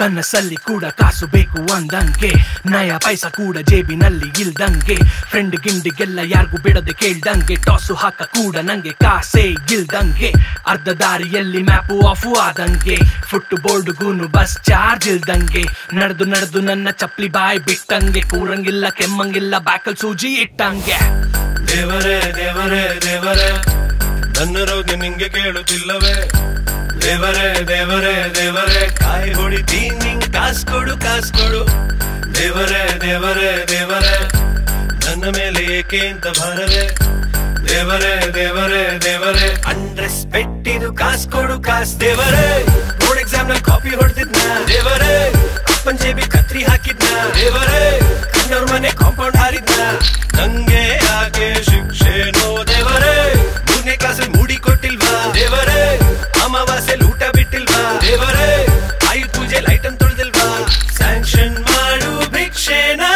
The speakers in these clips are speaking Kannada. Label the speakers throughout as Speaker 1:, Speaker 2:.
Speaker 1: ಕನಸಲ್ಲಿ ಕೂಡ ಕಾಸು ಬೇಕು ಅಂದಂಗೆ ನಯ ಪೈಸ ಕೂಡ ಜೇಬಿನಲ್ಲಿ ಇಲ್ದಂಗೆ ಫ್ರೆಂಡ್ ಗಿಂಡಿಗೆಲ್ಲ ಯಾರಿಗೂ ಬಿಡದೆ ಕೇಳ್ದಂಗೆ ಟಾಸು ಹಾಕ ಕೂಡ ನಂಗೆ ಕಾಸೇ ಇಲ್ದಂಗೆ ಅರ್ಧ ದಾರಿಯಲ್ಲಿ ಮ್ಯಾಪು ಆಫು ಆದಂಗೆ ಫುಟ್ ಬೋರ್ಡ್ಗೂನು ಬಸ್ ಚಾರ್ಜ್ ಇಲ್ದಂಗೆ ನಡೆದು ನಡೆದು ನನ್ನ ಚಪ್ಲಿ ಬಾಯ್ ಬಿಟ್ಟಂಗೆ ಕೂರಂಗಿಲ್ಲ ಕೆಮ್ಮಂಗಿಲ್ಲ ಬ್ಯಾಕಲ್ ಸೂಜಿ ಇಟ್ಟಂಗೆ
Speaker 2: ದೇವರೇ ದೇವರೇ ದೇವರೇ ನನ್ನ ರೋಗಿ ನಿಂಗೆ ಕೇಳುತ್ತಿಲ್ಲವೇ ದೇವರೇ ದೇವರೇ ದೇವರೇ ಕಾಯಿ ಹೊಡಿತೀನಿ ಕಾಸ್ ಕೊಡು ಕಾಸ್ ಕೊಡು ದೇವರೇ ದೇವರೇ ದೇವರೇ ನನ್ನ ಮೇಲೆ ಏಕೆ ಅಂತ ಭಾರವೇ ದೇವರೇ ದೇವರೇ ದೇವರೇ ಅಂಡ್ರೆಸ್ ಪೆಟ್ಟಿದು ಕಾಸ್ ಕೊಡು ಕಾಸ್ ದೇವರೇ ಬೋರ್ಡ್ ಎಕ್ಸಾಮ್ ನಲ್ಲಿ ಕಾಪಿ ಹೊಡೆದಿದ್ನ ದೇವರೇ ಅಪ್ಪನ್ ಜೇಬಿ ಕತ್ರಿ ಹಾಕಿದ್ನ ದೇವರೇ ಕಣ್ಣವ್ರ ಮನೆ ಕಾಂಪೌಂಡ್ ಹಾರಿದ್ನ ನಂಗೆ ಯಾಕೆ ಶಿಕ್ಷೆನೋ ದೇವರೇ ಮೂರನೇ ಕ್ಲಾಸ್ ಮೂಡಿ ಕೊಟ್ಟಿಲ್ವಾ ದೇವರೇ ಅಮಾವಾಸ್ಯೆ ಊಟ ಬಿಟ್ಟಿಲ್ವಾ ದೇವರೇ ಆಯು ಪೂಜೆ ಲೈಟನ್ ತೊಳೆದಿಲ್ವಾ ಸ್ಯಾಂಕ್ಷನ್ ಮಾಡು ಭಿಕ್ಷೆನಾ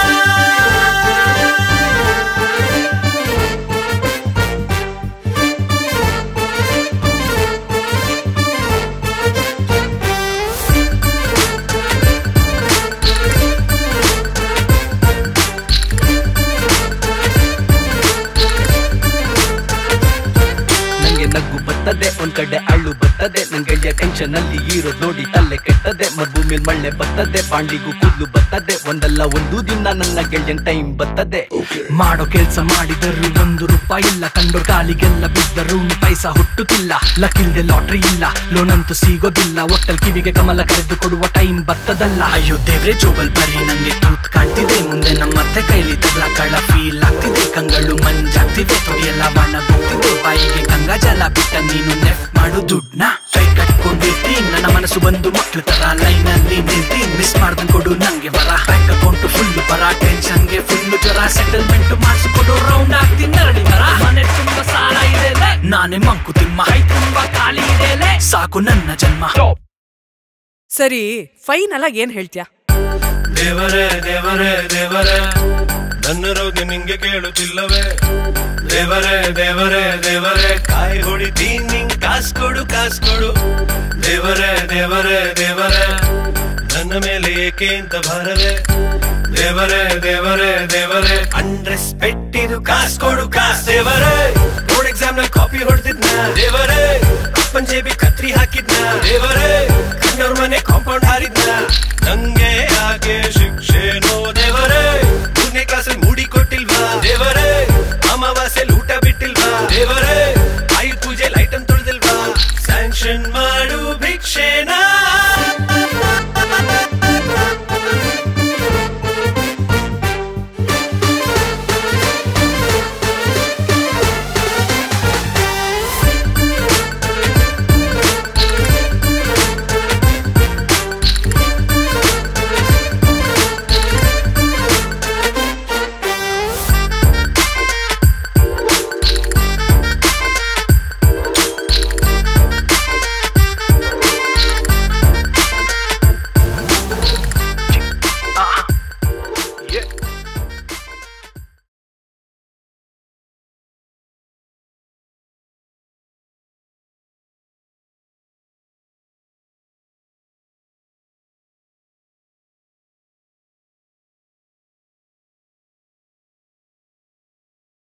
Speaker 1: ನಂಗೆ ನಗು ಬರ್ತದೆ ಒಂದ್ ಕಡೆ ಅಳ್ಳು ಬರ್ತದೆ ನಂಗೆ ಟೆನ್ಷನ್ ಅಲ್ಲಿ ಇರೋದ್ ನೋಡಿ ತಲೆ ಕೆಟ್ಟದೆ ಮರುಭೂಮಿಲ್ ಮಳೆ ಬರ್ತದೆ ಬಾಂಡಿಗೂ ಕೂದ್ಲು ಬರ್ತದೆ ಒಂದಲ್ಲ ಒಂದು ದಿನ ನನ್ನ ಗೆಳೆಯನ್ ಟೈಮ್ ಬರ್ತದೆ ಮಾಡೋ ಕೆಲ್ಸ ಮಾಡಿದರೂ ಒಂದು ರೂಪಾಯಿ ಇಲ್ಲ ಕಂಡೋ ಕಾಲಿಗೆಲ್ಲ ಬಿದ್ದರೂ ಪೈಸ ಹುಟ್ಟುತ್ತಿಲ್ಲ ಲಕ್ಕಿಲ್ದೆ ಲಾಟ್ರಿ ಇಲ್ಲ ಲೋನ್ ಅಂತೂ ಸಿಗೋದಿಲ್ಲ ಒಟ್ಟಲ್ ಕಿವಿಗೆ ಕಮಲ ಕರೆದು ಕೊಡುವ ಟೈಮ್ ಬರ್ತದಲ್ಲ ಅಯ್ಯೋ ದೇವ್ರೆ ಜೋಬಲ್ ಬರೀ ನಂಗೆ ತೂತ್ ಕಾಣ್ತಿದೆ ಮುಂದೆ ನಮ್ಮತ್ತೆ ಕೈಲಿ ತಗ್ಲ ಕಳ್ಳ ಫೀಲ್ ಆಗ್ತಿದೆ ಕಂಗಳು ಮಂಜಾಗ್ತಿದೆ ತೊಡೆಯೆಲ್ಲ ಒಣಗುತ್ತಿದೆ ಬಾಯಿಗೆ ಗಂಗಾ ಜಲ ಬಿಟ್ಟ ನೀನು ನೆಫ್ ಮಾಡು ದುಡ್ನ ಕೈ ಕಟ್ಕೊಂಡಿರ್ತೀನಿ ನನ್ನ ಮನಸ್ಸು ಬಂದು ಮಕ್ಳು ತರ ಲೈನ್ ಅಲ್ಲಿ ನಿಲ್ತೀನಿ ಮಿಸ್ ಮಾಡ್ದಂಗ್ ಕೊಡು ನಂಗೆ ಬರ ಬ್ಯಾಂಕ್ ಅಕೌಂಟ್ ಫುಲ್ ಬರ ಟೆನ್ಷನ್ಗೆ ಫುಲ್ ಜ್ವರ ಸೆಟಲ್ಮೆಂಟ್ ಮಾಡಿಸಿಕೊಡು ರೌಂಡ್ ಆಗ್ತೀನಿ ನರಳಿ ಮರ ಮನೆ ತುಂಬಾ ಸಾಲ ಇದೆ ಲೇ. ನಾನೇ ಮಂಕುತಿಮ್ಮ ಕೈ ತುಂಬಾ ಖಾಲಿ ಇದೆ ಲೇ. ಸಾಕು ನನ್ನ ಜನ್ಮ
Speaker 3: ಸರಿ ಫೈನಲ್ ಆಗಿ ಏನ್ ಹೇಳ್ತ್ಯಾ
Speaker 2: ದೇವರೇ ದೇವರೇ ದೇವರೇ ನನ್ನ ರೋಗಿ ನಿಂಗೆ ಕೇಳುತ್ತಿಲ್ಲವೇ ದೇವರೇ ದೇವರೇ ದೇವರೇ ಕಾಯಿ ಹೊಡಿತೀನಿ ಕಾಸ್ ಕೊಡು ಕಾಸ್ ಕೊಡು ದೇವರೇ ದೇವರೇ ದೇವರೇ ನನ್ನ ಮೇಲೆ ಏಕೆ ಅಂತ ಭಾರವೇ ದೇವರೇ ದೇವರೇ ದೇವರೇ ಅಂಡ್ರೆಸ್ ಪೆಟ್ಟಿದು ಕಾಸ್ ಕೊಡು ಕಾಸ್ ದೇವರೇ ಬೋರ್ಡ್ ಎಕ್ಸಾಮ್ ನಲ್ಲಿ ಕಾಪಿ ಹೊಡೆದಿದ್ನ ದೇವರೇ ಅಪ್ಪನ್ ಜೇಬಿ ಕತ್ರಿ ಹಾಕಿದ್ನ ದೇವರೇ ಕಣ್ಣವ್ರ ಮನೆ ಕಾಂಪೌಂಡ್ ಹಾರಿದ್ನ ನಂಗೆ ಯಾಕೆ ಶಿಕ್ಷೆನೋ ದೇವರೇ ಮೂರನೇ ಕ್ಲಾಸ್ ಮೂಡಿ ಕೊಟ್ಟಿಲ್ವಾ ದೇವರೇ ಅಮಾವಾಸ್ಯೆ ಊಟ ಬಿಟ್ಟಿಲ್ವಾ ದೇವರೇ ಆಯು ಪೂಜೆ ಲೈಟನ್ ತೊಳೆದಿಲ್ವಾ ಸ್ಯಾಂಕ್ಷನ್ ಮಾಡು ಭಿಕ್ಷೆನಾ